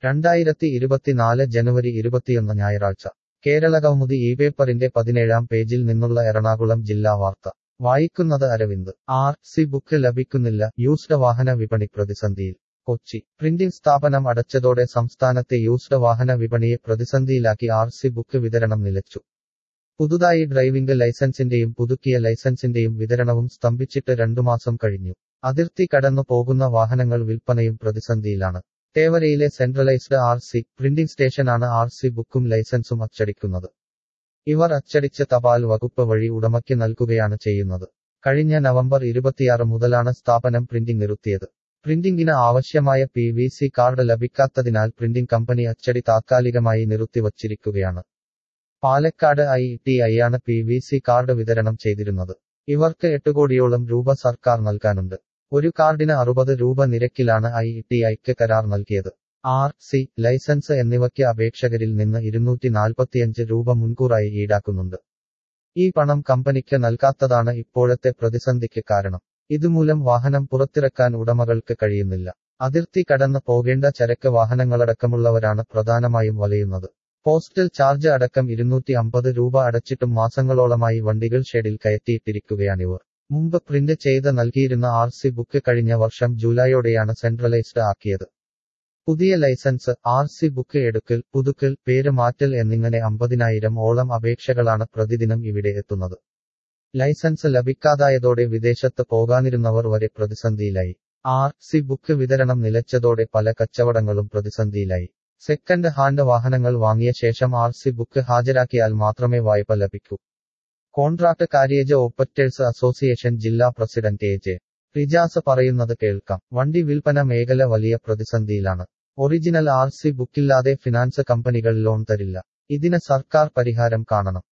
രണ്ടായിരത്തി ഇരുപത്തിനാല് ജനുവരി ഇരുപത്തിയൊന്ന് ഞായറാഴ്ച കേരളകൗമുദി ഈ പേപ്പറിന്റെ പതിനേഴാം പേജിൽ നിന്നുള്ള എറണാകുളം ജില്ലാ വാർത്ത വായിക്കുന്നത് അരവിന്ദ് ആർ സി ബുക്ക് ലഭിക്കുന്നില്ല യൂസ്ഡ് വാഹന വിപണി പ്രതിസന്ധിയിൽ കൊച്ചി പ്രിന്റിംഗ് സ്ഥാപനം അടച്ചതോടെ സംസ്ഥാനത്തെ യൂസ്ഡ് വാഹന വിപണിയെ പ്രതിസന്ധിയിലാക്കി ആർ സി ബുക്ക് വിതരണം നിലച്ചു പുതുതായി ഡ്രൈവിംഗ് ലൈസൻസിന്റെയും പുതുക്കിയ ലൈസൻസിന്റെയും വിതരണവും സ്തംഭിച്ചിട്ട് രണ്ടു മാസം കഴിഞ്ഞു അതിർത്തി കടന്നു പോകുന്ന വാഹനങ്ങൾ വിൽപ്പനയും പ്രതിസന്ധിയിലാണ് തേവരയിലെ സെൻട്രലൈസ്ഡ് ആർ സി പ്രിന്റിംഗ് സ്റ്റേഷനാണ് ആർ സി ബുക്കും ലൈസൻസും അച്ചടിക്കുന്നത് ഇവർ അച്ചടിച്ച തപാൽ വകുപ്പ് വഴി ഉടമയ്ക്ക് നൽകുകയാണ് ചെയ്യുന്നത് കഴിഞ്ഞ നവംബർ ഇരുപത്തിയാറ് മുതലാണ് സ്ഥാപനം പ്രിന്റിംഗ് നിർത്തിയത് പ്രിന്റിംഗിന് ആവശ്യമായ പി വി സി കാർഡ് ലഭിക്കാത്തതിനാൽ പ്രിന്റിംഗ് കമ്പനി അച്ചടി താത്കാലികമായി നിർത്തിവച്ചിരിക്കുകയാണ് പാലക്കാട് ഐ ടി ഐയാണ് പി വി സി കാർഡ് വിതരണം ചെയ്തിരുന്നത് ഇവർക്ക് എട്ട് കോടിയോളം രൂപ സർക്കാർ നൽകാനുണ്ട് ഒരു കാർഡിന് അറുപത് രൂപ നിരക്കിലാണ് ഐ ടി ഐക്ക് കരാർ നൽകിയത് ആർ സി ലൈസൻസ് എന്നിവയ്ക്ക് അപേക്ഷകരിൽ നിന്ന് ഇരുന്നൂറ്റി നാൽപ്പത്തിയഞ്ച് രൂപ മുൻകൂറായി ഈടാക്കുന്നുണ്ട് ഈ പണം കമ്പനിക്ക് നൽകാത്തതാണ് ഇപ്പോഴത്തെ പ്രതിസന്ധിക്ക് കാരണം ഇതുമൂലം വാഹനം പുറത്തിറക്കാൻ ഉടമകൾക്ക് കഴിയുന്നില്ല അതിർത്തി കടന്ന് പോകേണ്ട ചരക്ക് വാഹനങ്ങളടക്കമുള്ളവരാണ് പ്രധാനമായും വലയുന്നത് പോസ്റ്റൽ ചാർജ് അടക്കം ഇരുന്നൂറ്റി അമ്പത് രൂപ അടച്ചിട്ടും മാസങ്ങളോളമായി വണ്ടികൾ ഷെഡിൽ കയറ്റിയിട്ടിരിക്കുകയാണിവർ മുമ്പ് പ്രിന്റ് ചെയ്ത് നൽകിയിരുന്ന ആർ സി ബുക്ക് കഴിഞ്ഞ വർഷം ജൂലൈയോടെയാണ് സെൻട്രലൈസ്ഡ് ആക്കിയത് പുതിയ ലൈസൻസ് ആർ സി ബുക്ക് എടുക്കൽ പുതുക്കൽ പേര് മാറ്റൽ എന്നിങ്ങനെ അമ്പതിനായിരം ഓളം അപേക്ഷകളാണ് പ്രതിദിനം ഇവിടെ എത്തുന്നത് ലൈസൻസ് ലഭിക്കാതായതോടെ വിദേശത്ത് പോകാനിരുന്നവർ വരെ പ്രതിസന്ധിയിലായി ആർ സി ബുക്ക് വിതരണം നിലച്ചതോടെ പല കച്ചവടങ്ങളും പ്രതിസന്ധിയിലായി സെക്കൻഡ് ഹാൻഡ് വാഹനങ്ങൾ വാങ്ങിയ ശേഷം ആർ സി ബുക്ക് ഹാജരാക്കിയാൽ മാത്രമേ വായ്പ ലഭിക്കൂ കോൺട്രാക്ട് കാര്യേജ് ഓപ്പറേറ്റേഴ്സ് അസോസിയേഷൻ ജില്ലാ പ്രസിഡന്റ് എ ജെ റിജാസ് പറയുന്നത് കേൾക്കാം വണ്ടി വിൽപ്പന മേഖല വലിയ പ്രതിസന്ധിയിലാണ് ഒറിജിനൽ ആർ സി ബുക്കില്ലാതെ ഫിനാൻസ് കമ്പനികൾ ലോൺ തരില്ല ഇതിന് സർക്കാർ പരിഹാരം കാണണം